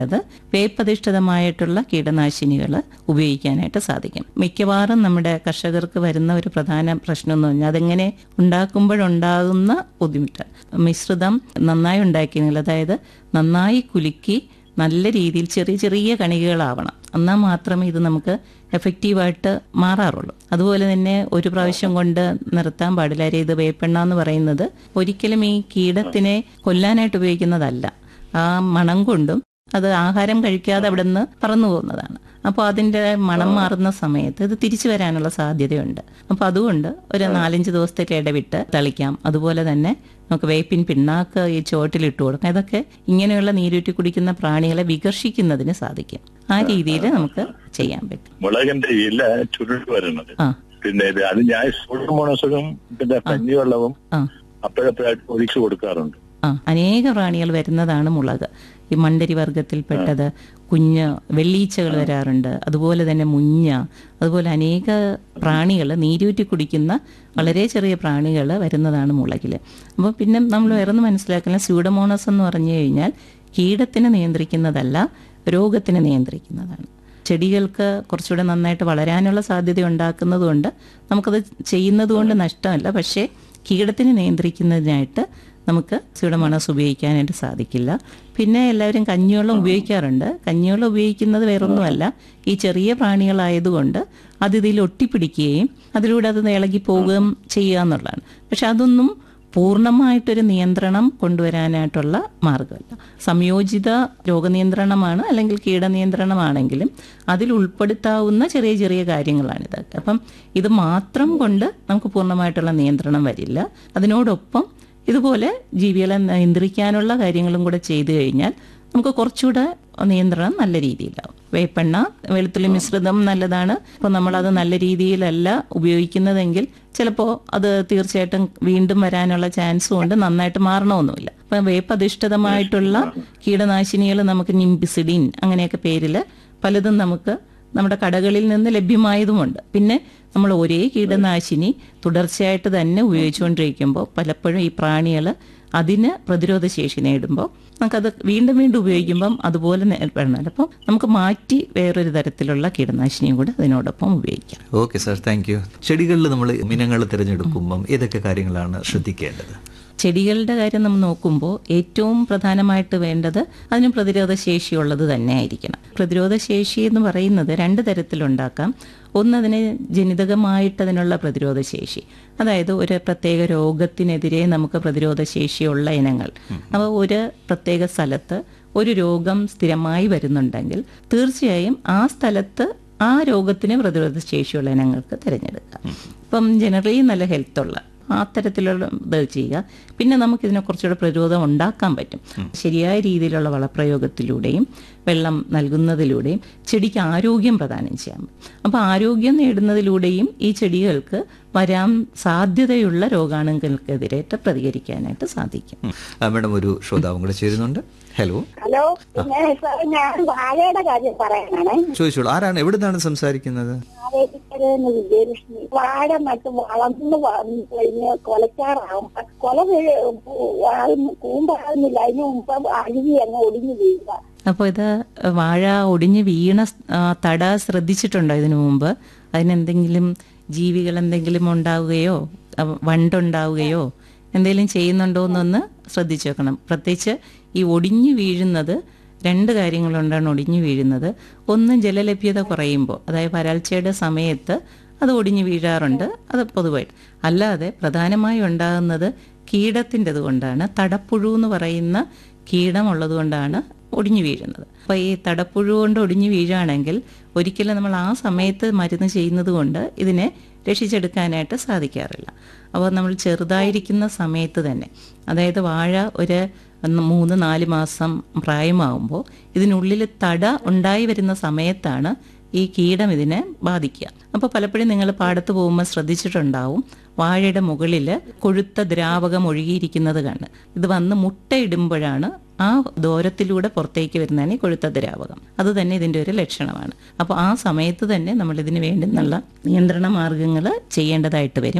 അത് വേപ്പധിഷ്ഠിതമായിട്ടുള്ള കീടനാശിനികൾ ഉപയോഗിക്കാനായിട്ട് സാധിക്കും മിക്കവാറും നമ്മുടെ കർഷകർക്ക് വരുന്ന ഒരു പ്രധാന പ്രശ്നം എന്ന് പറഞ്ഞാൽ അതെങ്ങനെ ഉണ്ടാക്കുമ്പോഴുണ്ടാകുന്ന ബുദ്ധിമുട്ട് മിശ്രിതം നന്നായി ഉണ്ടാക്കിയെങ്കിൽ അതായത് നന്നായി കുലുക്കി നല്ല രീതിയിൽ ചെറിയ ചെറിയ കണികകളാവണം എന്നാൽ മാത്രമേ ഇത് നമുക്ക് എഫക്റ്റീവായിട്ട് മാറാറുള്ളൂ അതുപോലെ തന്നെ ഒരു പ്രാവശ്യം കൊണ്ട് നിർത്താൻ പാടില്ല അരെ ഇത് വേപ്പെണ്ണ എന്ന് പറയുന്നത് ഒരിക്കലും ഈ കീടത്തിനെ കൊല്ലാനായിട്ട് ഉപയോഗിക്കുന്നതല്ല ആ മണം കൊണ്ടും അത് ആഹാരം കഴിക്കാതെ അവിടെ നിന്ന് പറന്നു പോകുന്നതാണ് അപ്പോൾ അതിൻ്റെ മണം മാറുന്ന സമയത്ത് ഇത് തിരിച്ചു വരാനുള്ള സാധ്യതയുണ്ട് അപ്പോൾ അതുകൊണ്ട് ഒരു നാലഞ്ച് ദിവസത്തേക്ക് ഇടവിട്ട് തളിക്കാം അതുപോലെ തന്നെ നമുക്ക് വേപ്പിൻ പിണ്ണാക്ക് ഈ ചോട്ടിലിട്ട് കൊടുക്കാം ഇതൊക്കെ ഇങ്ങനെയുള്ള നീരൂറ്റി കുടിക്കുന്ന പ്രാണികളെ വികർഷിക്കുന്നതിന് സാധിക്കും ആ രീതിയിൽ നമുക്ക് ചെയ്യാൻ പറ്റും മുളകിന്റെ ഇല ചുരുട്ട് വരണത് ആ പിന്നെ ഇത് അത് ഞാൻ സൂഡോമോണസും പിന്നെ കഞ്ഞിവെള്ളവും ആ അപ്പോഴപ്പോഴായിട്ട് ഒഴിച്ചു കൊടുക്കാറുണ്ട് ആ അനേക പ്രാണികൾ വരുന്നതാണ് മുളക് ഈ മണ്ടരി വർഗത്തിൽപ്പെട്ടത് കുഞ്ഞ് വെള്ളീച്ചകൾ വരാറുണ്ട് അതുപോലെ തന്നെ മുഞ്ഞ അതുപോലെ അനേക പ്രാണികൾ നീരൂറ്റി കുടിക്കുന്ന വളരെ ചെറിയ പ്രാണികൾ വരുന്നതാണ് മുളകിൽ അപ്പോൾ പിന്നെ നമ്മൾ വേറൊന്ന് മനസ്സിലാക്കുന്ന സ്യൂഡമോണസ് എന്ന് പറഞ്ഞു കഴിഞ്ഞാൽ കീടത്തിനെ നിയന്ത്രിക്കുന്നതല്ല രോഗത്തിനെ നിയന്ത്രിക്കുന്നതാണ് ചെടികൾക്ക് കുറച്ചുകൂടെ നന്നായിട്ട് വളരാനുള്ള സാധ്യത ഉണ്ടാക്കുന്നതുകൊണ്ട് നമുക്കത് ചെയ്യുന്നത് കൊണ്ട് നഷ്ടമല്ല പക്ഷേ കീടത്തിനെ നിയന്ത്രിക്കുന്നതിനായിട്ട് നമുക്ക് സ്യൂഡമോണസ് ഉപയോഗിക്കാനായിട്ട് സാധിക്കില്ല പിന്നെ എല്ലാവരും കഞ്ഞിവെള്ളം ഉപയോഗിക്കാറുണ്ട് കഞ്ഞിവെള്ളം ഉപയോഗിക്കുന്നത് വേറൊന്നുമല്ല ഈ ചെറിയ പ്രാണികളായതുകൊണ്ട് അത് ഇതിൽ ഒട്ടിപ്പിടിക്കുകയും അതിലൂടെ അത് ഇളകി പോവുകയും ചെയ്യുക എന്നുള്ളതാണ് പക്ഷെ അതൊന്നും പൂർണ്ണമായിട്ടൊരു നിയന്ത്രണം കൊണ്ടുവരാനായിട്ടുള്ള മാർഗമല്ല സംയോജിത രോഗനിയന്ത്രണമാണ് അല്ലെങ്കിൽ കീടനിയന്ത്രണമാണെങ്കിലും അതിൽ ഉൾപ്പെടുത്താവുന്ന ചെറിയ ചെറിയ കാര്യങ്ങളാണിത് അപ്പം ഇത് മാത്രം കൊണ്ട് നമുക്ക് പൂർണ്ണമായിട്ടുള്ള നിയന്ത്രണം വരില്ല അതിനോടൊപ്പം ഇതുപോലെ ജീവികളെ നിയന്ത്രിക്കാനുള്ള കാര്യങ്ങളും കൂടെ ചെയ്തു കഴിഞ്ഞാൽ നമുക്ക് കുറച്ചുകൂടെ നിയന്ത്രണം നല്ല രീതിയിലാവും വേപ്പെണ്ണ വെളുത്തുള്ളി മിശ്രിതം നല്ലതാണ് അപ്പോൾ നമ്മളത് നല്ല രീതിയിലല്ല ഉപയോഗിക്കുന്നതെങ്കിൽ ചിലപ്പോൾ അത് തീർച്ചയായിട്ടും വീണ്ടും വരാനുള്ള ചാൻസും ഉണ്ട് നന്നായിട്ട് മാറണമൊന്നുമില്ല അപ്പം വേപ്പധിഷ്ഠിതമായിട്ടുള്ള കീടനാശിനികൾ നമുക്ക് നിംബിസിഡിൻ അങ്ങനെയൊക്കെ പേരിൽ പലതും നമുക്ക് നമ്മുടെ കടകളിൽ നിന്ന് ലഭ്യമായതുമുണ്ട് പിന്നെ നമ്മൾ ഒരേ കീടനാശിനി തുടർച്ചയായിട്ട് തന്നെ ഉപയോഗിച്ചുകൊണ്ടിരിക്കുമ്പോൾ പലപ്പോഴും ഈ പ്രാണികൾ അതിന് പ്രതിരോധ ശേഷി നേടുമ്പോൾ നമുക്കത് വീണ്ടും വീണ്ടും ഉപയോഗിക്കുമ്പം അതുപോലെ നേടണം അപ്പം നമുക്ക് മാറ്റി വേറൊരു തരത്തിലുള്ള കീടനാശിനിയും കൂടെ അതിനോടൊപ്പം ഉപയോഗിക്കാം ഓക്കെ സാർ താങ്ക് യു ചെടികളിൽ നമ്മൾ ഇനങ്ങൾ തിരഞ്ഞെടുക്കുമ്പം ഏതൊക്കെ കാര്യങ്ങളാണ് ശ്രദ്ധിക്കേണ്ടത് ചെടികളുടെ കാര്യം നമ്മൾ നോക്കുമ്പോൾ ഏറ്റവും പ്രധാനമായിട്ട് വേണ്ടത് അതിന് പ്രതിരോധ ശേഷിയുള്ളത് തന്നെ ആയിരിക്കണം പ്രതിരോധ ശേഷി എന്ന് പറയുന്നത് രണ്ട് തരത്തിലുണ്ടാക്കാം ഒന്ന് അതിന് ജനിതകമായിട്ട് അതിനുള്ള പ്രതിരോധ ശേഷി അതായത് ഒരു പ്രത്യേക രോഗത്തിനെതിരെ നമുക്ക് പ്രതിരോധ ശേഷിയുള്ള ഇനങ്ങൾ അപ്പോൾ ഒരു പ്രത്യേക സ്ഥലത്ത് ഒരു രോഗം സ്ഥിരമായി വരുന്നുണ്ടെങ്കിൽ തീർച്ചയായും ആ സ്ഥലത്ത് ആ രോഗത്തിന് പ്രതിരോധ ശേഷിയുള്ള ഇനങ്ങൾക്ക് തിരഞ്ഞെടുക്കാം ഇപ്പം ജനറലി നല്ല ഹെൽത്തുള്ള ആ തരത്തിലുള്ള ഇത് ചെയ്യുക പിന്നെ നമുക്ക് ഇതിനെ കുറച്ചുകൂടെ പ്രതിരോധം ഉണ്ടാക്കാൻ പറ്റും ശരിയായ രീതിയിലുള്ള വളപ്രയോഗത്തിലൂടെയും വെള്ളം നൽകുന്നതിലൂടെയും ചെടിക്ക് ആരോഗ്യം പ്രദാനം ചെയ്യാം അപ്പോൾ ആരോഗ്യം നേടുന്നതിലൂടെയും ഈ ചെടികൾക്ക് വരാൻ സാധ്യതയുള്ള രോഗാണുക്കൾക്കെതിരായിട്ട് പ്രതികരിക്കാനായിട്ട് സാധിക്കും ഉം. ആ, മാഡം ഒരു ശ്രോതാവും കൂടെ ചേരുന്നുണ്ട് ഹലോ ഹലോ ഞാൻ സാർ ഞാൻ വാഴയുടെ കാര്യം പറയാനാണ് ചോദിച്ചോളൂ ആരാണ് എവിടെ നിന്നാണ് സംസാരിക്കുന്നത് ആവേശിക്കരെന്ന് വിജയലക്ഷ്മി വാഴ നട്ട് വളർന്നു വന്നു കഴിഞ്ഞ് കൊലച്ചാറാകുമ്പോ കൊല വീഴ് ആകുന്നു കൂമ്പാകുന്നില്ല അതിന് മുമ്പ് അഴുകി അങ്ങ് ഒടിഞ്ഞു വീഴുക അപ്പോൾ ഇത് വാഴ ഒടിഞ്ഞ് വീണ ആ, തട ശ്രദ്ധിച്ചിട്ടുണ്ടോ ഇതിനു മുമ്പ് അതിനെന്തെങ്കിലും ജീവികൾ എന്തെങ്കിലും ഉണ്ടാവുകയോ അവ- വണ്ടുണ്ടാവുകയോ എന്തെങ്കിലും ചെയ്യുന്നുണ്ടോ എന്നൊന്ന് ശ്രദ്ധിച്ചു വെക്കണം പ്രത്യേകിച്ച് ഈ ഒടിഞ്ഞു വീഴുന്നത് രണ്ട് കാര്യങ്ങളുണ്ടാണ് ഒടിഞ്ഞു വീഴുന്നത് ഒന്ന് ജലലഭ്യത കുറയുമ്പോൾ അതായത് വരൾച്ചയുടെ സമയത്ത് അത് ഒടിഞ്ഞു വീഴാറുണ്ട് അത് പൊതുവായിട്ട് അല്ലാതെ പ്രധാനമായും ഉണ്ടാകുന്നത് കീടത്തിൻ്റെത് കൊണ്ടാണ് തടപ്പുഴു എന്ന് പറയുന്ന കീടമുള്ളത് കൊണ്ടാണ് ഒടിഞ്ഞു വീഴുന്നത് അപ്പോൾ ഈ തടപ്പുഴു കൊണ്ട് ഒടിഞ്ഞു വീഴുകയാണെങ്കിൽ ഒരിക്കലും നമ്മൾ ആ സമയത്ത് മരുന്ന് ചെയ്യുന്നത് കൊണ്ട് ഇതിനെ രക്ഷിച്ചെടുക്കാനായിട്ട് സാധിക്കാറില്ല അപ്പോൾ നമ്മൾ ചെറുതായിരിക്കുന്ന സമയത്ത് തന്നെ അതായത് വാഴ ഒരു ഒന്ന് മൂന്ന് നാല് മാസം പ്രായമാകുമ്പോൾ ഇതിനുള്ളിൽ തട ഉണ്ടായി വരുന്ന സമയത്താണ് ഈ കീടം ഇതിനെ ബാധിക്കുക അപ്പോൾ പലപ്പോഴും നിങ്ങൾ പാടത്ത് പോകുമ്പോൾ ശ്രദ്ധിച്ചിട്ടുണ്ടാവും വാഴയുടെ മുകളിൽ കൊഴുത്ത ദ്രാവകം ഒഴുകിയിരിക്കുന്നത് കണ്ട് ഇത് വന്ന് മുട്ടയിടുമ്പോഴാണ് ആ ദൂരത്തിലൂടെ പുറത്തേക്ക് വരുന്നതാണ് ഈ കൊഴുത്ത ദ്രാവകം അത് തന്നെ ഇതിൻ്റെ ഒരു ലക്ഷണമാണ് അപ്പോൾ ആ സമയത്ത് തന്നെ നമ്മൾ ഇതിന് വേണ്ടുന്നുള്ള നിയന്ത്രണ മാർഗങ്ങൾ ചെയ്യേണ്ടതായിട്ട് വരും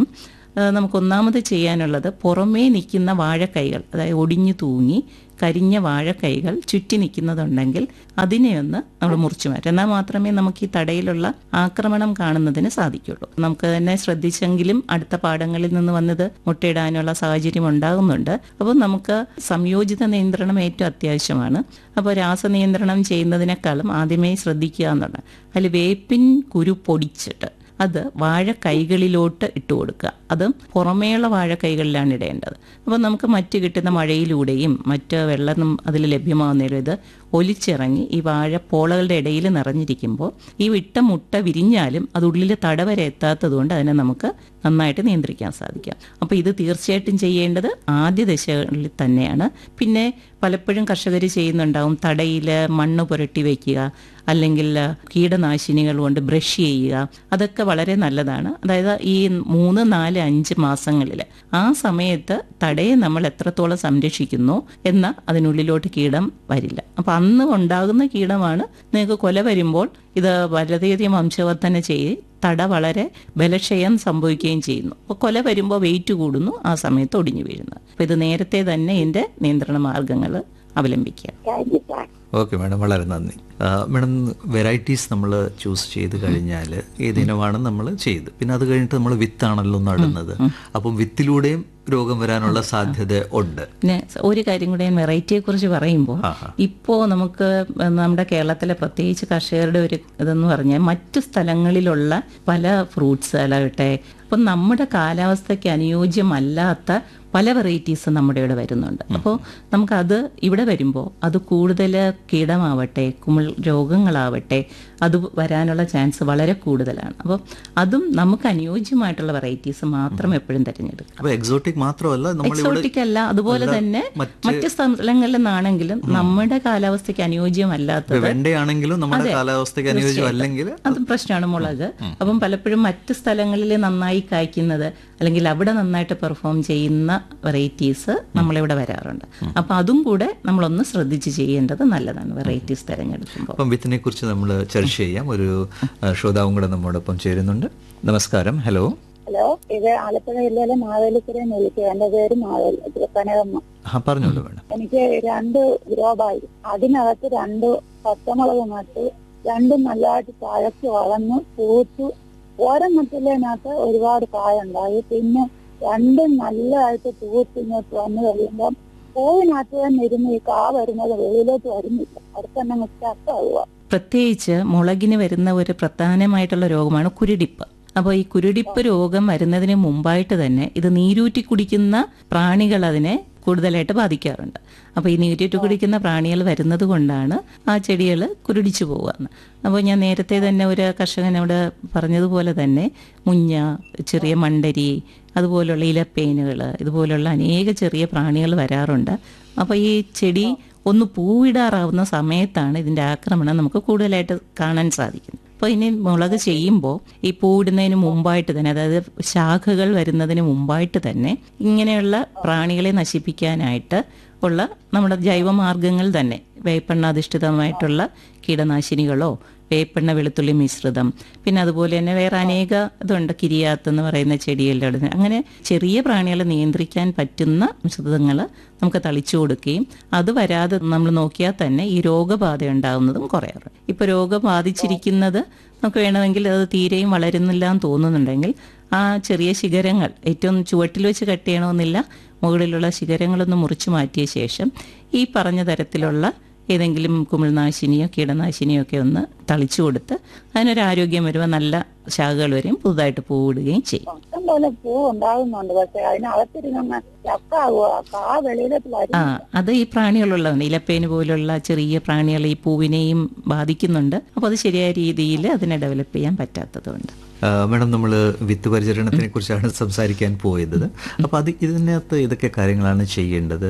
ആ, നമുക്ക് ഒന്നാമത് ചെയ്യാനുള്ളത് പുറമേ നിൽക്കുന്ന വാഴക്കൈകൾ അതായത് ഒടിഞ്ഞു തൂങ്ങി കരിഞ്ഞ വാഴക്കൈകൾ ചുറ്റി നിൽക്കുന്നതുണ്ടെങ്കിൽ അതിനെ ഒന്ന് നമ്മൾ മുറിച്ചു മാറ്റാം എന്നാൽ മാത്രമേ നമുക്ക് ഈ തടയിലുള്ള ആക്രമണം കാണുന്നതിന് സാധിക്കുള്ളൂ നമുക്ക് തന്നെ ശ്രദ്ധിച്ചെങ്കിലും അടുത്ത പാഠങ്ങളിൽ നിന്ന് വന്നത് മുട്ടയിടാനുള്ള സാഹചര്യം ഉണ്ടാകുന്നുണ്ട് അപ്പോൾ നമുക്ക് സംയോജിത നിയന്ത്രണം ഏറ്റവും അത്യാവശ്യമാണ് അപ്പോൾ രാസനിയന്ത്രണം ചെയ്യുന്നതിനേക്കാളും ആദ്യമേ ശ്രദ്ധിക്കുക എന്നുള്ളത് അതിൽ വേപ്പിൻ കുരു പൊടിച്ചിട്ട് അത് വാഴക്കൈകളിലോട്ട് ഇട്ട് കൊടുക്കുക അത് പുറമേയുള്ള വാഴക്കൈകളിലാണ് ഇടേണ്ടത് അപ്പോൾ നമുക്ക് മറ്റ് കിട്ടുന്ന മഴയിലൂടെയും മറ്റ് വെള്ളം അതിൽ ലഭ്യമാകുന്നതിലും ഇത് ഒലിച്ചിറങ്ങി ഈ വാഴപ്പോളകളുടെ ഇടയിൽ നിറഞ്ഞിരിക്കുമ്പോൾ ഈ വിട്ട മുട്ട വിരിഞ്ഞാലും അത് ഉള്ളിൽ തട വരെ എത്താത്തതുകൊണ്ട് അതിനെ നമുക്ക് നന്നായിട്ട് നിയന്ത്രിക്കാൻ സാധിക്കും അപ്പോൾ ഇത് തീർച്ചയായിട്ടും ചെയ്യേണ്ടത് ആദ്യ ദശകളിൽ തന്നെയാണ് പിന്നെ പലപ്പോഴും കർഷകർ ചെയ്യുന്നുണ്ടാവും തടയിൽ മണ്ണ് പുരട്ടി വയ്ക്കുക അല്ലെങ്കിൽ കീടനാശിനികൾ കൊണ്ട് ബ്രഷ് ചെയ്യുക അതൊക്കെ വളരെ നല്ലതാണ് അതായത് ഈ മൂന്ന് നാല് അഞ്ച് മാസങ്ങളിൽ ആ സമയത്ത് തടയെ നമ്മൾ എത്രത്തോളം സംരക്ഷിക്കുന്നു എന്ന അതിനുള്ളിലോട്ട് കീടം വരില്ല അപ്പം അന്ന് ഉണ്ടാകുന്ന കീടമാണ് നിങ്ങൾക്ക് കൊല വരുമ്പോൾ ഇത് വളരെയധികം വംശവർധന ചെയ്ത് തട വളരെ ബലക്ഷയം സംഭവിക്കുകയും ചെയ്യുന്നു അപ്പോൾ കൊല വരുമ്പോൾ വെയിറ്റ് കൂടുന്നു ആ സമയത്ത് ഒടിഞ്ഞു വീഴുന്നു അപ്പോൾ ഇത് നേരത്തെ തന്നെ ഇതിൻ്റെ നിയന്ത്രണ മാർഗങ്ങൾ അവലംബിക്കുക thank you sir okay madam വളരെ നന്ദി ആ, മാഡം വെറൈറ്റീസ് നമ്മൾ ചൂസ് ചെയ്ത് കഴിഞ്ഞാൽ ഏതിനമാണ് നമ്മൾ ചെയ്ത് പിന്നെ അത് കഴിഞ്ഞിട്ട് നമ്മൾ വിത്താണല്ലോ നടുന്നത് അപ്പം വിത്തിലൂടെയും രോഗം വരാനുള്ള സാധ്യത ഉണ്ട് പിന്നെ ഒരു കാര്യം കൂടെ ഞാൻ വെറൈറ്റിയെ കുറിച്ച് പറയുമ്പോൾ ആഹാ. ഇപ്പോൾ നമുക്ക് നമ്മുടെ കേരളത്തിലെ പ്രത്യേകിച്ച് കർഷകരുടെ ഒരു ഇതെന്ന് പറഞ്ഞാൽ മറ്റു സ്ഥലങ്ങളിലുള്ള പല ഫ്രൂട്ട്സ് ആലാകട്ടെ അപ്പം നമ്മുടെ കാലാവസ്ഥയ്ക്ക് അനുയോജ്യമല്ലാത്ത പല വെറൈറ്റീസ് നമ്മുടെ ഇവിടെ വരുന്നുണ്ട് അപ്പോൾ നമുക്കത് ഇവിടെ വരുമ്പോൾ അത് കൂടുതൽ കീടമാവട്ടെ കുമിൾ രോഗങ്ങളാവട്ടെ അത് വരാനുള്ള ചാൻസ് വളരെ കൂടുതലാണ് അപ്പോൾ അതും നമുക്ക് അനുയോജ്യമായിട്ടുള്ള വെറൈറ്റീസ് മാത്രം എപ്പോഴും തിരഞ്ഞെടുക്കുക അപ്പൊ എക്സോട്ടിക് മാത്രമല്ല നമ്മളിവിടെ എക്സോട്ടിക് അല്ല അതുപോലെ തന്നെ മറ്റ് സ്ഥലങ്ങളിൽ നിന്നാണെങ്കിലും നമ്മുടെ കാലാവസ്ഥയ്ക്ക് അനുയോജ്യമല്ലാത്തത് വെണ്ടയാണെങ്കിലും നമ്മുടെ കാലാവസ്ഥയ്ക്ക് അനുയോജ്യം അല്ലെങ്കിൽ അത് പ്രശ്നമാണ് മുളക് അപ്പം പലപ്പോഴും മറ്റ് സ്ഥലങ്ങളിൽ നന്നായി കായ്ക്കുന്നത് അല്ലെങ്കിൽ അവിടെ നന്നായിട്ട് പെർഫോം ചെയ്യുന്ന വെറൈറ്റീസ് നമ്മളിവിടെ വരാറുണ്ട് അപ്പം അതും കൂടെ നമ്മളൊന്ന് ശ്രദ്ധിച്ച് ചെയ്യേണ്ടത് നല്ലതാണ് വെറൈറ്റീസ് തിരഞ്ഞെടുക്കുമ്പോൾ അപ്പം വിത്തിനെ കുറിച്ച് നമ്മൾ ചർച്ച ചെയ്യാം ഒരു ആ, ശ്രോതാവും കൂടെ നമ്മോടൊപ്പം ചേരുന്നുണ്ട് നമസ്കാരം ഹലോ ഹലോ ഇത് ആലപ്പുഴ ജില്ലയിലെ മാവേലിക്കരയിൽ നിന്ന് വിളിക്കുക എന്റെ പേര് മാവേലി കനകമ്മ ആ പറഞ്ഞോളൂ വേണം എനിക്ക് രണ്ട് ഗ്രോബായി അതിനകത്ത് രണ്ട് പച്ചമുളക് നട്ട് രണ്ടും നല്ലതായിട്ട് തഴച്ച് വളർന്ന് പൂത്ത് ഓരോന്നത്തിനകത്ത് ഒരുപാട് കായുണ്ടായി പിന്നെ രണ്ടും നല്ലതായിട്ട് പൂത്ത് ഇങ്ങോട്ട് വന്നു കഴിയുമ്പം പൂവിനകത്ത് തന്നെ ഇരുന്ന് ഈ കാ വരുന്നത് വെളിയിലോട്ട് വരുന്നില്ല അടുത്ത് തന്നെ ചക്കാവുക പ്രത്യേകിച്ച് മുളകിന് വരുന്ന ഒരു പ്രധാനമായിട്ടുള്ള രോഗമാണ് കുരുടിപ്പ് അപ്പോൾ ഈ കുരുടിപ്പ് രോഗം വരുന്നതിന് മുമ്പായിട്ട് തന്നെ ഇത് നീരൂറ്റി കുടിക്കുന്ന പ്രാണികൾ അതിനെ കൂടുതലായിട്ട് ബാധിക്കാറുണ്ട് അപ്പോൾ ഈ നീരൂറ്റി കുടിക്കുന്ന പ്രാണികൾ വരുന്നത് കൊണ്ടാണ് ആ ചെടികൾ കുരുടിച്ചു പോകുന്നത് അപ്പോൾ ഞാൻ നേരത്തെ തന്നെ ഒരു കർഷകനോട് പറഞ്ഞതുപോലെ തന്നെ മുഞ്ഞ ചെറിയ മണ്ടരി അതുപോലുള്ള ഇലപ്പേനുകൾ ഇതുപോലുള്ള അനേക ചെറിയ പ്രാണികൾ വരാറുണ്ട് അപ്പോൾ ഈ ചെടി ഒന്ന് പൂവിടാറാവുന്ന സമയത്താണ് ഇതിൻ്റെ ആക്രമണം നമുക്ക് കൂടുതലായിട്ട് കാണാൻ സാധിക്കുന്നത് അപ്പോൾ ഇനി മുളക് ചെയ്യുമ്പോൾ ഈ പൂവിടുന്നതിന് മുമ്പായിട്ട് തന്നെ അതായത് ശാഖകൾ വരുന്നതിന് മുമ്പായിട്ട് തന്നെ ഇങ്ങനെയുള്ള പ്രാണികളെ നശിപ്പിക്കാനായിട്ട് ഉള്ള നമ്മുടെ ജൈവമാർഗങ്ങൾ തന്നെ വേപ്പെണ്ണ അധിഷ്ഠിതമായിട്ടുള്ള കീടനാശിനികളോ വേപ്പെണ്ണ വെളുത്തുള്ളി മിശ്രിതം പിന്നെ അതുപോലെ തന്നെ വേറെ അനേക ഇതുണ്ട് കിരിയാത്ത് എന്ന് പറയുന്ന ചെടികളുടെ അടുത്ത് അങ്ങനെ ചെറിയ പ്രാണികളെ നിയന്ത്രിക്കാൻ പറ്റുന്ന മിശ്രിതങ്ങൾ നമുക്ക് തളിച്ചു കൊടുക്കുകയും അത് വരാതെ നമ്മൾ നോക്കിയാൽ തന്നെ ഈ രോഗബാധ ഉണ്ടാകുന്നതും കുറയാറുണ്ട് ഇപ്പോൾ രോഗം ബാധിച്ചിരിക്കുന്നത് നമുക്ക് വേണമെങ്കിൽ അത് തീരെയും വളരുന്നില്ല എന്ന് തോന്നുന്നുണ്ടെങ്കിൽ ആ ചെറിയ ശിഖരങ്ങൾ ഏറ്റവും ചുവട്ടിൽ വെച്ച് കട്ട് ചെയ്യണമെന്നില്ല മുകളിലുള്ള ശിഖരങ്ങളൊന്ന് മുറിച്ചു മാറ്റിയ ശേഷം ഈ പറഞ്ഞ തരത്തിലുള്ള ഏതെങ്കിലും കുമിൾനാശിനിയോ കീടനാശിനിയോ ഒക്കെ ഒന്ന് തളിച്ചു കൊടുത്ത് അതിനൊരു ആരോഗ്യം വരുമ്പോൾ നല്ല ശാഖകൾ വരെയും പുതുതായിട്ട് പൂവിടുകയും ചെയ്യും ഇഷ്ടം പോലെ പൂ ഉണ്ടാകുന്നുണ്ട് പക്ഷെ അതിനകത്തിരുന്ന ചക്കാവുക കാ വെളിയിലോട്ട് ആ വരും അത് ഈ പ്രാണികളുള്ളതാണ് ഇലപ്പേന് പോലുള്ള ചെറിയ പ്രാണികൾ ഈ പൂവിനെയും ബാധിക്കുന്നുണ്ട് അപ്പോൾ അത് ശരിയായ രീതിയിൽ അതിനെ ഡെവലപ്പ് ചെയ്യാൻ പറ്റാത്തതുകൊണ്ട് ആ, മാഡം നമ്മൾ വിത്ത് പരിചരണത്തിനെ കുറിച്ചാണ് സംസാരിക്കാൻ പോയത് അപ്പോൾ അത് ഇതിനകത്ത് ഇതൊക്കെ കാര്യങ്ങളാണ് ചെയ്യേണ്ടത്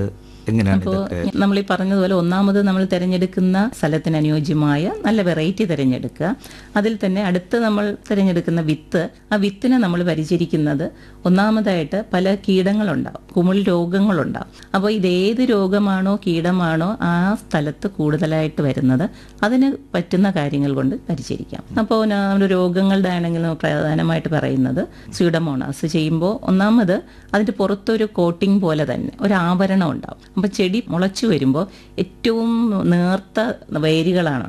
എങ്ങനെയാണ് അപ്പോൾ ഇതൊക്കെ നമ്മൾ ഈ പറഞ്ഞതുപോലെ ഒന്നാമത് നമ്മൾ തിരഞ്ഞെടുക്കുന്ന സ്ഥലത്തിന് അനുയോജ്യമായ നല്ല വെറൈറ്റി തിരഞ്ഞെടുക്കുക അതിൽ തന്നെ അടുത്ത് നമ്മൾ തിരഞ്ഞെടുക്കുന്ന വിത്ത് ആ വിത്തിനെ നമ്മൾ പരിചരിക്കുന്നത് ഒന്നാമതായിട്ട് പല കീടങ്ങളുണ്ടാവും കുമിൾ രോഗങ്ങളുണ്ടാവും അപ്പോൾ ഇതേത് രോഗമാണോ കീടമാണോ ആ സ്ഥലത്ത് കൂടുതലായിട്ട് വരുന്നത് അതിന് പറ്റുന്ന കാര്യങ്ങൾ കൊണ്ട് പരിചരിക്കാം അപ്പോൾ നമ്മൾ രോഗങ്ങളുടെ ആണെങ്കിൽ പ്രധാനമായിട്ട് പറയുന്നത് സ്യൂഡമോണാസ് ചെയ്യുമ്പോൾ ഒന്നാമത് അതിൻ്റെ പുറത്തൊരു കോട്ടിംഗ് പോലെ തന്നെ ഒരു ആവരണം ഉണ്ടാവും അപ്പോൾ ചെടി മുളച്ചു വരുമ്പോൾ ഏറ്റവും നേർത്ത വേരുകളാണ്